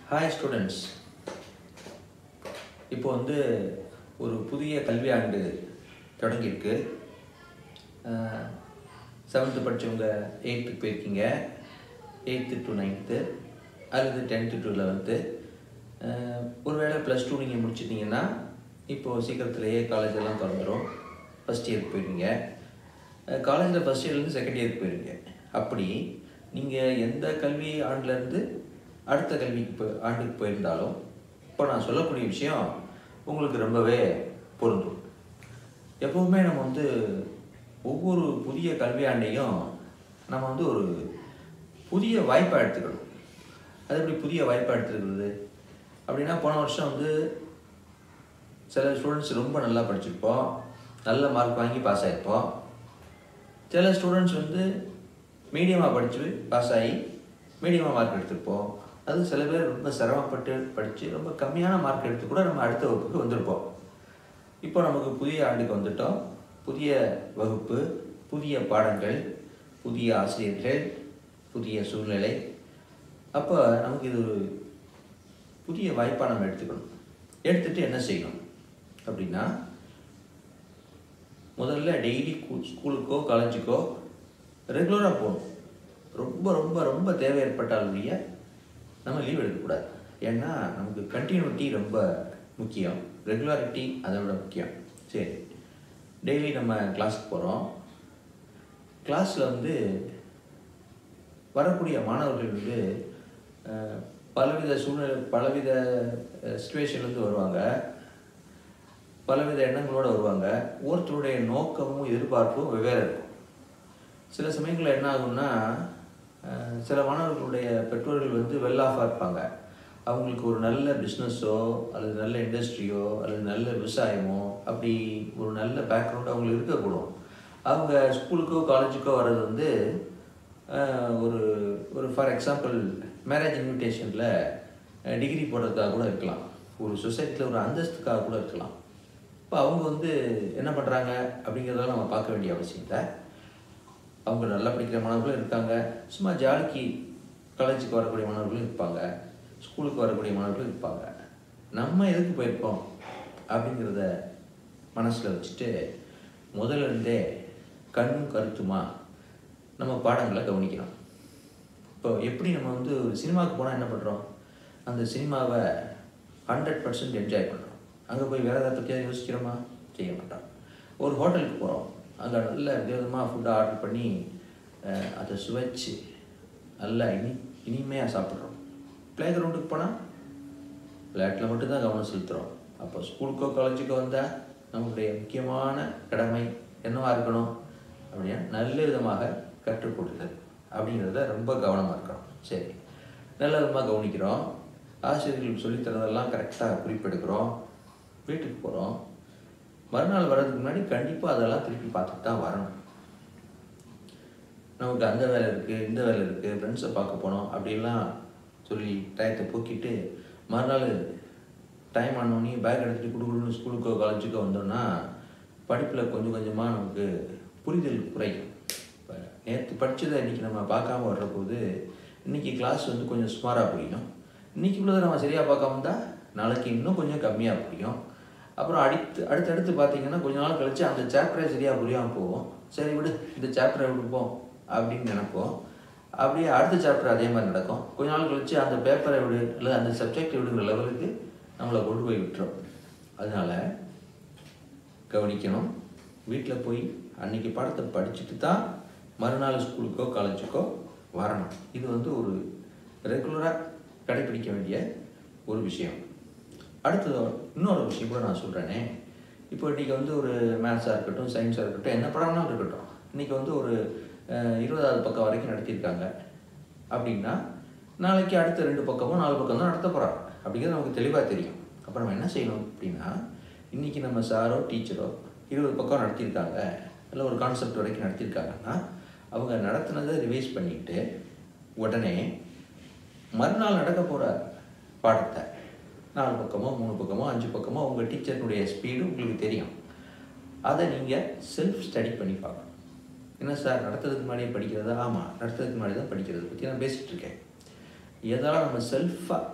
hi students இப்போ வந்து ஒரு புதிய கல்வியாண்டு தொடங்கியிருக்கு செவன்த்து படித்தவங்க எயித்துக்கு போயிருக்கீங்க எயித்து டு நைன்த்து அல்லது டென்த்து டு லெவன்த்து ஒருவேளை ப்ளஸ் டூ நீங்கள் முடிச்சிட்டிங்கன்னா இப்போது சீக்கிரத்துலேயே காலேஜ் எல்லாம் திறந்துடும் ஃபஸ்ட் இயருக்கு போயிருவீங்க காலேஜில் ஃபஸ்ட் இயர்லேருந்து செகண்ட் இயருக்கு போயிருவீங்க அப்படி நீங்கள் எந்த கல்வி ஆண்டுலேருந்து அடுத்த கல்விக்கு போ ஆண்டுக்கு போயிருந்தாலும் இப்போ நான் சொல்லக்கூடிய விஷயம் உங்களுக்கு ரொம்பவே பொருந்தும் எப்போவுமே நம்ம வந்து ஒவ்வொரு புதிய கல்வியாண்டையும் நம்ம வந்து ஒரு புதிய வாய்ப்பாக எடுத்துக்கணும் அது எப்படி புதிய வாய்ப்பாக எடுத்துக்கிறது அப்படின்னா போன வருஷம் வந்து சில ஸ்டூடெண்ட்ஸ் ரொம்ப நல்லா படிச்சிருப்போம் நல்ல மார்க் வாங்கி பாஸ் ஆகிருப்போம் சில ஸ்டூடெண்ட்ஸ் வந்து மீடியமாக படித்து பாஸ் ஆகி மீடியமாக மார்க் எடுத்திருப்போம் அது சில பேர் ரொம்ப சிரமப்பட்டு படித்து ரொம்ப கம்மியான மார்க் எடுத்து கூட நம்ம அடுத்த வகுப்புக்கு வந்திருப்போம் இப்போ நமக்கு புதிய ஆண்டுக்கு வந்துட்டோம் புதிய வகுப்பு புதிய பாடங்கள் புதிய ஆசிரியர்கள் புதிய சூழ்நிலை அப்போ நமக்கு இது ஒரு புதிய வாய்ப்பாக நம்ம எடுத்துக்கணும் எடுத்துகிட்டு என்ன செய்யணும் அப்படின்னா முதல்ல டெய்லி ஸ்கூலுக்கோ காலேஜுக்கோ ரெகுலராக போகணும் ரொம்ப ரொம்ப ரொம்ப தேவை ஏற்பட்டாலுடைய நம்ம லீவ் எடுக்கக்கூடாது ஏன்னா நமக்கு கண்டினியூட்டி ரொம்ப முக்கியம் ரெகுலாரிட்டி அதை விட முக்கியம் சரி டெய்லி நம்ம கிளாஸுக்கு போகிறோம் கிளாஸில் வந்து வரக்கூடிய மாணவர்கள் வந்து பலவித சூழ்நிலை பலவித சுச்சுவேஷன்லேருந்து வருவாங்க பலவித எண்ணங்களோடு வருவாங்க ஒருத்தருடைய நோக்கமும் எதிர்பார்ப்பும் வெவ்வேறு இருக்கும் சில சமயங்களில் என்ன ஆகும்னா சில மாணவர்களுடைய பெற்றோர்கள் வந்து வெல் ஆஃபாக இருப்பாங்க அவங்களுக்கு ஒரு நல்ல பிஸ்னஸோ அல்லது நல்ல இண்டஸ்ட்ரியோ அல்லது நல்ல விவசாயமோ அப்படி ஒரு நல்ல பேக்ரவுண்ட் அவங்களுக்கு இருக்கக்கூடும் அவங்க ஸ்கூலுக்கோ காலேஜுக்கோ வர்றது வந்து ஒரு ஒரு ஃபார் எக்ஸாம்பிள் மேரேஜ் இன்விடேஷனில் டிகிரி போடுறதுக்காக கூட இருக்கலாம் ஒரு சொசைட்டியில் ஒரு அந்தஸ்துக்காக கூட இருக்கலாம் இப்போ அவங்க வந்து என்ன பண்ணுறாங்க அப்படிங்கிறதெல்லாம் நம்ம பார்க்க வேண்டிய அவசியம் இல்லை அவங்க நல்லா படிக்கிற மாணவர்களும் இருக்காங்க சும்மா ஜாலிக்கு காலேஜுக்கு வரக்கூடிய மாணவர்களும் இருப்பாங்க ஸ்கூலுக்கு வரக்கூடிய மாணவர்களும் இருப்பாங்க நம்ம எதுக்கு போயிருக்கோம் அப்படிங்கிறத மனசில் வச்சுட்டு முதல்ல இருந்தே கண்ணும் கருத்துமா நம்ம பாடங்களை கவனிக்கணும் இப்போ எப்படி நம்ம வந்து ஒரு சினிமாவுக்கு போனால் என்ன பண்ணுறோம் அந்த சினிமாவை ஹண்ட்ரட் பர்சன்ட் என்ஜாய் பண்ணுறோம் அங்கே போய் வேறு ஏதாவது பற்றியாக யோசிக்கிறோமா செய்ய மாட்டோம் ஒரு ஹோட்டலுக்கு போகிறோம் அங்கே நல்ல விதவிதமாக ஃபுட்டை ஆர்டர் பண்ணி அதை சுவைச்சு நல்லா இனி இனிமையாக சாப்பிட்றோம் ப்ளே கிரவுண்டுக்கு போனால் விளையாட்டில் மட்டும்தான் கவனம் செலுத்துகிறோம் அப்போ ஸ்கூலுக்கோ காலேஜுக்கோ வந்தால் நம்மளுடைய முக்கியமான கடமை என்னவாக இருக்கணும் அப்படின்னா நல்ல விதமாக கற்றுக் கொடுத்தல் அப்படிங்கிறத ரொம்ப கவனமாக இருக்கணும் சரி நல்ல விதமாக கவனிக்கிறோம் ஆசிரியர்கள் சொல்லித்தரதெல்லாம் கரெக்டாக குறிப்பெடுக்கிறோம் வீட்டுக்கு போகிறோம் மறுநாள் வர்றதுக்கு முன்னாடி கண்டிப்பாக அதெல்லாம் திருப்பி பார்த்துட்டு தான் வரணும் நமக்கு அந்த வேலை இருக்குது இந்த வேலை இருக்குது ஃப்ரெண்ட்ஸை பார்க்க போனோம் அப்படிலாம் சொல்லி டயத்தை போக்கிட்டு மறுநாள் டைம் ஆனோடனே பேக் எடுத்துகிட்டு குடுக்குடுன்னு ஸ்கூலுக்கோ காலேஜுக்கோ வந்தோம்னா படிப்பில் கொஞ்சம் கொஞ்சமாக நமக்கு புரிதல் குறையும் இப்போ நேற்று படித்ததை இன்றைக்கி நம்ம பார்க்காம வர்ற போது இன்றைக்கி கிளாஸ் வந்து கொஞ்சம் சுமாராக புரியும் இன்றைக்கி உள்ளதை நம்ம சரியாக பார்க்காம தான் நாளைக்கு இன்னும் கொஞ்சம் கம்மியாக புரியும் அப்புறம் அடுத்து அடுத்தடுத்து பார்த்தீங்கன்னா கொஞ்ச நாள் கழித்து அந்த சாப்டரே சரியாக புரியாமல் போவோம் சரி விடு இந்த சாப்டரை விடுப்போம் அப்படின்னு நினைப்போம் அப்படியே அடுத்த சாப்டர் அதே மாதிரி நடக்கும் கொஞ்ச நாள் கழித்து அந்த பேப்பரை விடு அல்லது அந்த சப்ஜெக்டை விடுங்கிற லெவலுக்கு நம்மளை கொண்டு போய் விட்டுரும் அதனால் கவனிக்கணும் வீட்டில் போய் அன்றைக்கி பாடத்தை படிச்சுட்டு தான் மறுநாள் ஸ்கூலுக்கோ காலேஜுக்கோ வரணும் இது வந்து ஒரு ரெகுலராக கடைப்பிடிக்க வேண்டிய ஒரு விஷயம் அடுத்தது இன்னொரு விஷயம் கூட நான் சொல்கிறேனே இப்போ இன்றைக்கி வந்து ஒரு மேத்ஸாக இருக்கட்டும் சயின்ஸாக இருக்கட்டும் என்ன படம்னாலும் இருக்கட்டும் இன்றைக்கி வந்து ஒரு இருபதாவது பக்கம் வரைக்கும் நடத்தியிருக்காங்க அப்படின்னா நாளைக்கு அடுத்த ரெண்டு பக்கமும் நாலு பக்கம் தான் நடத்த போகிறாங்க அப்படிங்கிறது நமக்கு தெளிவாக தெரியும் அப்போ நம்ம என்ன செய்யணும் அப்படின்னா இன்றைக்கி நம்ம சாரோ டீச்சரோ இருபது பக்கம் நடத்தியிருக்காங்க இல்லை ஒரு கான்செப்ட் வரைக்கும் நடத்தியிருக்காங்கன்னா அவங்க நடத்துனதை ரிவைஸ் பண்ணிவிட்டு உடனே மறுநாள் நடக்க போகிற பாடத்தை நாலு பக்கமோ மூணு பக்கமோ அஞ்சு பக்கமோ உங்கள் டீச்சர்னுடைய ஸ்பீடு உங்களுக்கு தெரியும் அதை நீங்கள் செல்ஃப் ஸ்டடி பண்ணி பார்க்கணும் என்ன சார் நடத்துறதுக்கு முன்னாடியே படிக்கிறதா ஆமாம் நடத்துறதுக்கு முன்னாடி தான் படிக்கிறது பற்றி நான் பேசிகிட்டு இருக்கேன் எதெல்லாம் நம்ம செல்ஃபாக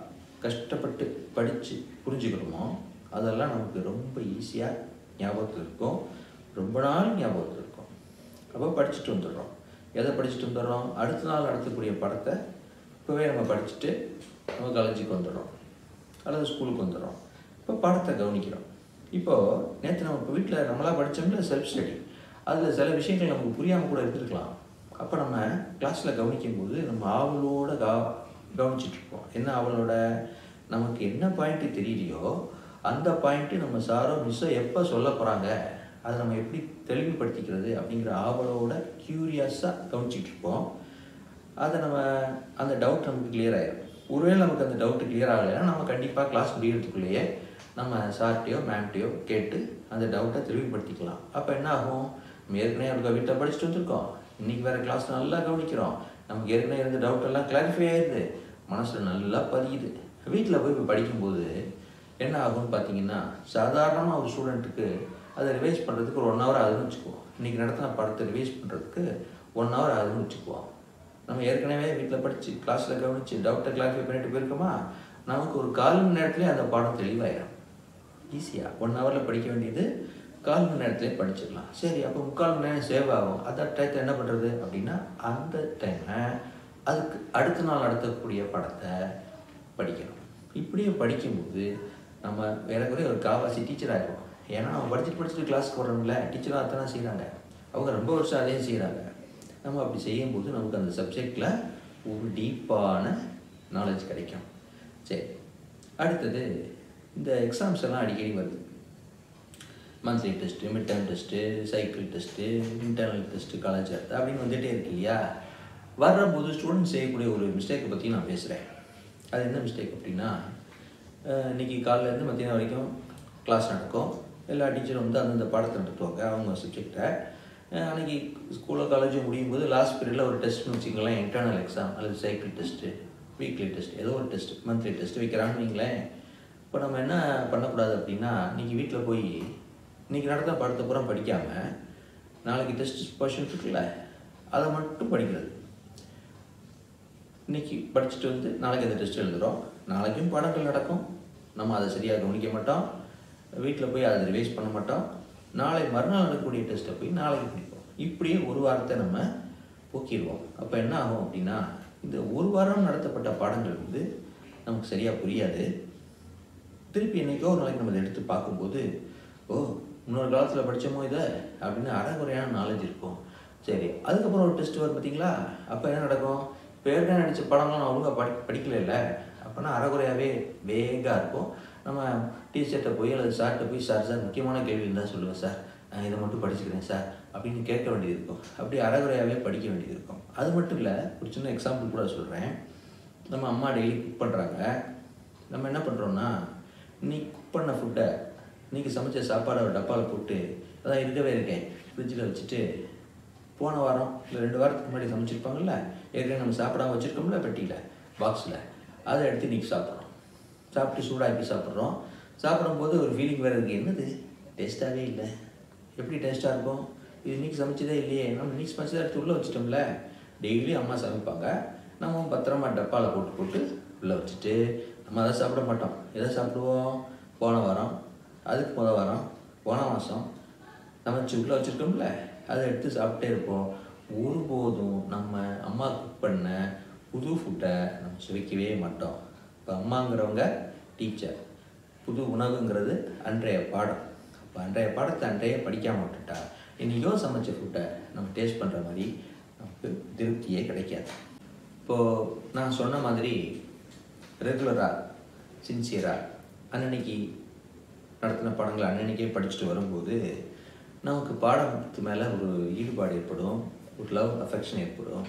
கஷ்டப்பட்டு படித்து புரிஞ்சுக்கிறோமோ அதெல்லாம் நமக்கு ரொம்ப ஈஸியாக ஞாபகத்தில் இருக்கும் ரொம்ப நாள் ஞாபகத்தில் இருக்கும் அப்போ படிச்சுட்டு வந்துடுறோம் எதை படிச்சுட்டு வந்துடுறோம் அடுத்த நாள் நடத்தக்கூடிய படத்தை இப்போவே நம்ம படிச்சுட்டு நம்ம காலேஜுக்கு வந்துடுறோம் அல்லது ஸ்கூலுக்கு வந்துடுறோம் இப்போ பாடத்தை கவனிக்கிறோம் இப்போது நேற்று நம்ம இப்போ வீட்டில் நம்மளாக படித்தோம்ல செல்ஃப் ஸ்டடி அதில் சில விஷயங்கள் நமக்கு புரியாமல் கூட இருந்திருக்கலாம் அப்போ நம்ம கிளாஸில் கவனிக்கும்போது நம்ம ஆவலோட கா கவனிச்சிட்டு இருப்போம் என்ன ஆவலோட நமக்கு என்ன பாயிண்ட்டு தெரியலையோ அந்த பாயிண்ட்டு நம்ம சாரோ மிஸ்ஸோ எப்போ சொல்ல போகிறாங்க அதை நம்ம எப்படி தெளிவுபடுத்திக்கிறது அப்படிங்கிற ஆவலோட க்யூரியஸாக கவனிச்சிட்டு இருப்போம் அதை நம்ம அந்த டவுட் நமக்கு கிளியர் ஆயிடும் ஒருவேளை நமக்கு அந்த டவுட்டு கிளியர் ஆகலைன்னா நம்ம கண்டிப்பாக கிளாஸ் முடியறதுக்குள்ளேயே நம்ம சார்ட்டையோ மேம்கிட்டையோ கேட்டு அந்த டவுட்டை தெளிவுபடுத்திக்கலாம் அப்போ என்ன ஆகும் நம்ம ஏற்கனவே இருக்க வீட்டில் படிச்சுட்டு வந்திருக்கோம் இன்றைக்கி வேறு கிளாஸ் நல்லா கவனிக்கிறோம் நமக்கு ஏற்கனவே இருந்த டவுட் எல்லாம் கிளாரிஃபை ஆயிடுது மனசில் நல்லா பதியுது வீட்டில் போய் இப்போ படிக்கும்போது என்ன ஆகும்னு பார்த்தீங்கன்னா சாதாரணமாக ஒரு ஸ்டூடெண்ட்டுக்கு அதை ரிவைஸ் பண்ணுறதுக்கு ஒரு ஒன் ஹவர் ஆகுதுன்னு வச்சுக்குவோம் இன்றைக்கி நடத்தின படத்தை ரிவைஸ் பண்ணுறதுக்கு ஒன் ஹவர் ஆகுதுன்னு வச்சுக்குவோம் நம்ம ஏற்கனவே வீட்டில் படித்து கிளாஸில் கவனித்து டவுட்டை கிளாரிஃபை பண்ணிட்டு போயிருக்கோமா நமக்கு ஒரு கால் மணி நேரத்துலேயே அந்த பாடம் தெளிவாயிடும் ஈஸியாக ஒன் ஹவரில் படிக்க வேண்டியது கால் மணி நேரத்துலேயே படிச்சிடலாம் சரி அப்போ முக்கால் மணி நேரம் சேவ் ஆகும் அந்த டயத்தை என்ன பண்ணுறது அப்படின்னா அந்த டைமை அதுக்கு அடுத்த நாள் நடத்தக்கூடிய படத்தை படிக்கணும் இப்படியே படிக்கும்போது நம்ம ஏறக்குறைய ஒரு காவாசி டீச்சர் ஆகிடும் ஏன்னா நம்ம படிச்சுட்டு படிச்சுட்டு கிளாஸ்க்கு வர்றோம்ல டீச்சராக அத்தனை செய்கிறாங்க அவங்க ரொம்ப வருஷம் அதே செய்கிறாங்க நம்ம அப்படி செய்யும்போது நமக்கு அந்த சப்ஜெக்டில் ஒரு டீப்பான நாலேஜ் கிடைக்கும் சரி அடுத்தது இந்த எக்ஸாம்ஸ் எல்லாம் அடிக்கடி வருது monthly test mid term test cycle test internal test college அடுத்து அப்படின்னு வந்துகிட்டே இருக்கு இல்லையா வர்றபோது ஸ்டூடெண்ட் செய்யக்கூடிய ஒரு மிஸ்டேக்கை பற்றி நான் பேசுகிறேன் அது என்ன மிஸ்டேக் அப்படின்னா அஹ், இன்னைக்கு காலையிலேருந்து மத்தியானம் வரைக்கும் கிளாஸ் நடக்கும் எல்லா டீச்சரும் வந்து அந்தந்த பாடத்தை நடத்துவாங்க அவங்க சப்ஜெக்டை அன்றைக்கி ஸ்கூலோ காலேஜோ முடியும் போது லாஸ்ட் பீரியடில் ஒரு டெஸ்ட்னு வச்சுங்களேன் இன்டர்னல் எக்ஸாம் அல்லது சைக்கிள் டெஸ்ட்டு வீக்லி டெஸ்ட் ஏதோ ஒரு டெஸ்ட் மந்த்லி டெஸ்ட் வைக்கிறான்னு வைங்களேன் இப்போ நம்ம என்ன பண்ணக்கூடாது அப்படின்னா இன்றைக்கி வீட்டில் போய் இன்றைக்கி நடத்த பாடத்தை பூரா படிக்காமல் நாளைக்கு டெஸ்ட் போர்ஷன் இருக்குல்ல அதை மட்டும் படிக்கிறது இன்னைக்கு படிச்சுட்டு வந்து நாளைக்கு அந்த டெஸ்ட் எழுதுகிறோம் நாளைக்கும் பாடங்கள் நடக்கும் நம்ம அதை சரியாக கவனிக்க மாட்டோம் வீட்டில் போய் அதை ரிவைஸ் பண்ண மாட்டோம் நாளை மறுநாள் நடக்கக்கூடிய டெஸ்ட்டை போய் நாளைக்கு படிப்போம் இப்படியே ஒரு வாரத்தை நம்ம போக்கிடுவோம் அப்போ என்ன ஆகும் அப்படின்னா இந்த ஒரு வாரம் நடத்தப்பட்ட பாடங்கள் வந்து நமக்கு சரியாக புரியாது திருப்பி என்னைக்கோ ஒரு நாளைக்கு நம்ம அதை எடுத்து பார்க்கும்போது ஓ இன்னொரு காலத்தில் படித்தோமோ இதை அப்படின்னு அறகுறையான நாலேஜ் இருக்கும் சரி அதுக்கப்புறம் ஒரு டெஸ்ட் வரும் பார்த்தீங்களா அப்போ என்ன நடக்கும் இப்போ ஏற்கனவே நடித்த படம்லாம் நான் ஒழுங்காக படி படிக்கல இல்லை அப்போனா அறகுறையாகவே வேகாக இருக்கும் நம்ம டீச்சர்கிட்ட போய் அல்லது சார்கிட்ட போய் சார் சார் முக்கியமான கேள்வி இருந்தால் சொல்லுங்கள் சார் நான் இதை மட்டும் படிச்சுக்கிறேன் சார் அப்படின்னு கேட்க வேண்டியது இருக்கும் அப்படி அறகுறையாகவே படிக்க வேண்டியது இருக்கும் அது மட்டும் இல்லை ஒரு சின்ன எக்ஸாம்பிள் கூட சொல்கிறேன் நம்ம அம்மா டெய்லி குக் பண்ணுறாங்க நம்ம என்ன பண்ணுறோன்னா நீ குக் பண்ண ஃபுட்டை இன்றைக்கி சமைச்ச சாப்பாடை ஒரு டப்பாவில் போட்டு அதான் இருக்கவே இருக்கேன் ஃப்ரிட்ஜில் வச்சுட்டு போன வாரம் இல்லை ரெண்டு வாரத்துக்கு முன்னாடி சமைச்சிருப்பாங்கல்ல ஏற்கனவே நம்ம சாப்பிடாம வச்சுருக்கோம்ல பெட்டியில் பாக்ஸில் அதை எடுத்து இன்றைக்கி சாப்பிட்றோம் சாப்பிட்டு சூடாக்கி சாப்பிட்றோம் சாப்பிடும்போது ஒரு ஃபீலிங் வேறு இருக்குது என்னது டேஸ்ட்டாகவே இல்லை எப்படி டேஸ்ட்டாக இருக்கும் இது இன்றைக்கி சமைச்சதே இல்லையே நம்ம இன்றைக்கி சமைச்சதை எடுத்து உள்ளே வச்சிட்டோம்ல டெய்லி அம்மா சமைப்பாங்க நம்ம பத்திரமா டப்பாவில் போட்டு போட்டு உள்ளே வச்சுட்டு நம்ம அதை சாப்பிட மாட்டோம் எதை சாப்பிடுவோம் போன வாரம் அதுக்கு முத வாரம் போன மாதம் சமைச்சு உள்ளே வச்சுருக்கோம்ல அதை எடுத்து சாப்பிட்டே இருப்போம் ஒருபோதும் நம்ம அம்மா குக் பண்ண புது ஃபுட்டை நம்ம சுவைக்கவே மாட்டோம் இப்போ அம்மாங்கிறவங்க டீச்சர் புது உணவுங்கிறது அன்றைய பாடம் அப்போ அன்றைய பாடத்தை அன்றைய படிக்காமல் விட்டுட்டா இன்றைக்கோ சமைச்ச ஃபுட்டை நம்ம டேஸ்ட் பண்ணுற மாதிரி நமக்கு திருப்தியே கிடைக்காது இப்போது நான் சொன்ன மாதிரி ரெகுலராக சின்சியராக அன்னன்னைக்கு நடத்தின பாடங்களை அன்னன்னைக்கே படிச்சுட்டு வரும்போது நமக்கு பாடத்து மேலே ஒரு ஈடுபாடு ஏற்படும் ஒரு லவ் அஃபெக்ஷன் ஏற்படும்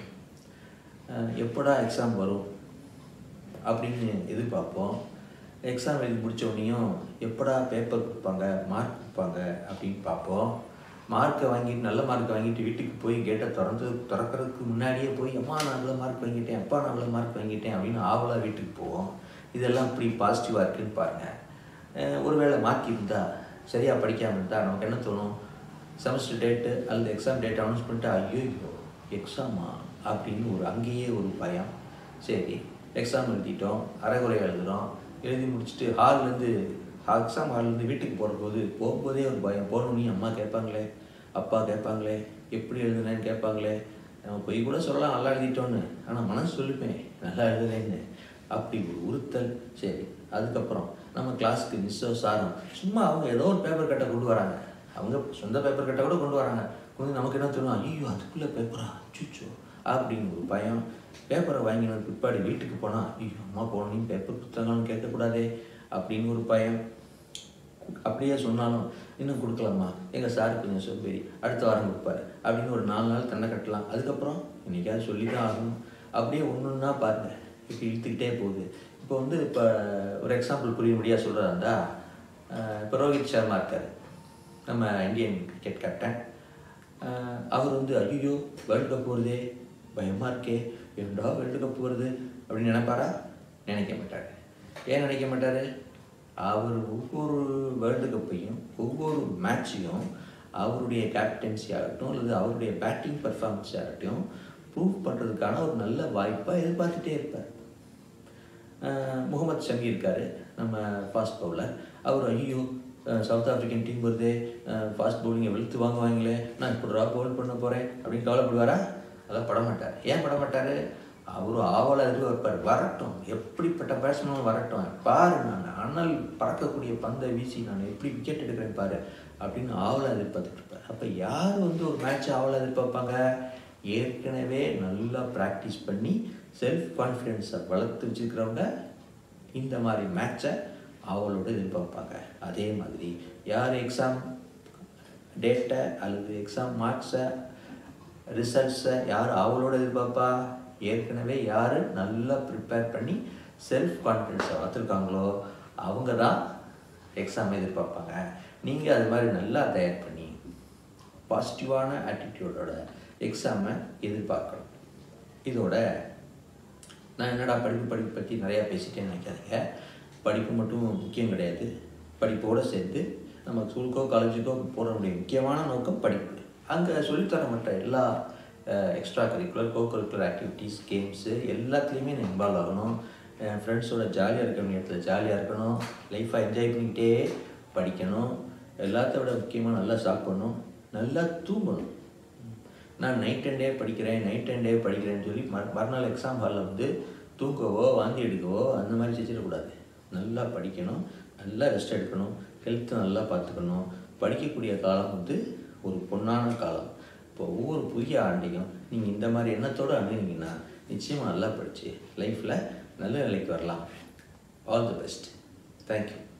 அஹ் எப்படா எக்ஸாம் வரும் அப்படின்னு எதிர்பார்ப்போம் எக்ஸாம் எழுதி முடிச்ச உடனேயும் எப்படா பேப்பர் கொடுப்பாங்க மார்க் கொடுப்பாங்க அப்படின்னு பார்ப்போம் மார்க்கை வாங்கிட்டு நல்ல மார்க் வாங்கிட்டு வீட்டுக்கு போய் கேட்டை திறந்து திறக்கிறதுக்கு முன்னாடியே போய் அம்மா நான் நல்ல மார்க் வாங்கிட்டேன் அப்பா நான் நல்ல மார்க் வாங்கிட்டேன் அப்படின்னு ஆவலாக வீட்டுக்கு போவோம் இதெல்லாம் இப்படி பாசிட்டிவாக இருக்குன்னு பாருங்கள் அஹ் ஒருவேளை மார்க் இருந்தால் சரியாக படிக்காமல் இருந்தால் நமக்கு என்ன தோணும் செமஸ்டர் டேட்டு அல்லது எக்ஸாம் டேட் அனௌன்ஸ் பண்ணிட்டு ஐயோ எக்ஸாமா அப்படின்னு ஒரு அங்கேயே ஒரு பயம் சரி எக்ஸாம் எழுதிட்டோம் அரைகுறை எழுதுகிறோம் எழுதி முடிச்சுட்டு ஹால்லேருந்து எக்ஸாம் ஹால்லேருந்து வீட்டுக்கு போகிற போது போகும்போதே ஒரு பயம் போனோடனே அம்மா கேட்பாங்களே அப்பா கேட்பாங்களே எப்படி எழுதுனேன்னு கேட்பாங்களே நம்ம பொய் கூட சொல்லலாம் நல்லா எழுதிட்டோன்னு ஆனால் மனசு சொல்லிப்பேன் நல்லா எழுதுறேன்னு அப்படி ஒரு உறுத்தல் சரி அதுக்கப்புறம் நம்ம கிளாஸுக்கு மிஸ்ஸோ சாரும் சும்மா அவங்க ஏதோ ஒரு பேப்பர் கட்டை கொண்டு வராங்க அவங்க சொந்த பேப்பர் கட்டை கூட கொண்டு வராங்க கொஞ்சம் நமக்கு என்ன தோணும் ஐயோ அதுக்குள்ளே பேப்பரா சுச்சோ அப்படின்னு ஒரு பயம் பேப்பரை வாங்கின பிற்பாடு வீட்டுக்கு போனால் ஐயோ அம்மா போனோம் பேப்பர் புத்தகம்னு கேட்கக்கூடாதே அப்படின்னு ஒரு பயம் அப்படியே சொன்னாலும் இன்னும் கொடுக்கலாமா எங்கள் சார் கொஞ்சம் சொல்லி அடுத்த வாரம் கொடுப்பாரு அப்படின்னு ஒரு நாலு நாள் தன்னை கட்டலாம் அதுக்கப்புறம் இன்னைக்காவது சொல்லி தான் ஆகணும் அப்படியே ஒன்று ஒன்றா பாருங்க இப்போ இழுத்துக்கிட்டே போகுது இப்போ வந்து இப்போ ஒரு எக்ஸாம்பிள் புரியும்படியாக சொல்கிறதா இருந்தா அஹ் இப்போ ரோஹித் சர்மா இருக்கார் நம்ம இந்தியன் கிரிக்கெட் கேப்டன் அஹ் அவர் வந்து ஐயோ வேர்ல்டு கப் வருதே பயமாக இருக்கே ஏண்டா வேர்ல்டு கப் வருது அப்படின்னு நினைப்பாரா நினைக்க மாட்டார் ஏன் நினைக்க மாட்டார் அவர் ஒவ்வொரு வேர்ல்டு கப்பையும் ஒவ்வொரு மேட்சையும் அவருடைய கேப்டன்சி ஆகட்டும் அல்லது அவருடைய பேட்டிங் பர்ஃபார்மன்ஸ் ஆகட்டும் ப்ரூவ் பண்ணுறதுக்கான ஒரு நல்ல வாய்ப்பாக எதிர்பார்த்துட்டே இருப்பார் அஹ் முகமது ஷமி இருக்கார் நம்ம ஃபாஸ்ட் பவுலர் அவர் ஐயோ அஹ் சவுத் ஆப்பிரிக்கன் டீம் வருதே ஃபாஸ்ட் பவுலிங்கை வெளுத்து வாங்குவாங்களே நான் இப்படிரா பவுல் பண்ண போகிறேன் அப்படின்னு கவலைப்படுவாரா அதெல்லாம் பட மாட்டார் ஏன் பட மாட்டார் அவர் ஆவலை எதிர்பார்ப்பார் வரட்டும் எப்படிப்பட்ட பேட்ஸ்மேனும் வரட்டும் பாரு நான் அனல் பறக்கக்கூடிய பந்தை வீசி நான் எப்படி விக்கெட் எடுக்கிறேன் பாரு அப்படின்னு ஆவலை எதிர்பார்த்துட்டு இருப்பார் அப்போ யார் வந்து ஒரு மேட்ச் ஆவலை எதிர்பார்ப்பாங்க ஏற்கனவே நல்லா ப்ராக்டிஸ் பண்ணி செல்ஃப் கான்ஃபிடென்ஸை வளர்த்து வச்சுருக்கிறவங்க இந்த மாதிரி மேட்சை அவளோட எதிர்பார்ப்பாங்க அதே மாதிரி யார் எக்ஸாம் டேட்டை அல்லது எக்ஸாம் மார்க்ஸை ரிசல்ட்ஸை யார் அவளோட எதிர்பார்ப்பா ஏற்கனவே யார் நல்லா ப்ரிப்பேர் பண்ணி செல்ஃப் கான்ஃபிடென்ஸை வளர்த்துருக்காங்களோ அவங்க தான் எக்ஸாம் எதிர்பார்ப்பாங்க நீங்கள் அது மாதிரி நல்லா தயார் பண்ணி பாசிட்டிவான ஆட்டிடியூடோட எக்ஸாமை எதிர்பார்க்கணும் இதோட நான் என்னடா படிப்பு படிப்பு பற்றி நிறையா பேசிட்டேன்னு நினைக்காதீங்க படிப்பு மட்டும் முக்கியம் கிடையாது படிப்போடு சேர்த்து நம்ம ஸ்கூலுக்கோ காலேஜுக்கோ போகிறவங்களுடைய முக்கியமான நோக்கம் படிப்பு அங்கே சொல்லித்தர மற்ற எல்லா extra curricular co curricular activities games எல்லாத்துலேயுமே நான் இன்வால்வ் ஆகணும் என் ஃப்ரெண்ட்ஸோட ஜாலியாக இருக்கிற நேரத்தில் ஜாலியாக இருக்கணும் லைஃப்பை என்ஜாய் பண்ணிக்கிட்டே படிக்கணும் எல்லாத்த விட முக்கியமாக நல்லா சாப்பிடணும் நல்லா தூங்கணும் நான் நைட் அண்ட் டே படிக்கிறேன் நைட் அண்ட் டே படிக்கிறேன்னு சொல்லி மறு மறுநாள் எக்ஸாம் ஹாலில் வந்து தூக்கவோ வாந்தி எடுக்கவோ அந்த மாதிரி செஞ்சிடக்கூடாது நல்லா படிக்கணும் நல்லா ரெஸ்ட் எடுக்கணும் ஹெல்த்தை நல்லா பார்த்துக்கணும் படிக்கக்கூடிய காலம் வந்து ஒரு பொன்னான காலம் இப்போ ஒவ்வொரு புதிய ஆண்டையும் நீங்கள் இந்த மாதிரி எண்ணத்தோடு அணுகுனீங்கன்னா நிச்சயமாக நல்லா படித்து லைஃப்பில் நல்ல நிலைக்கு வரலாம் ஆல் தி பெஸ்ட் தேங்க்யூ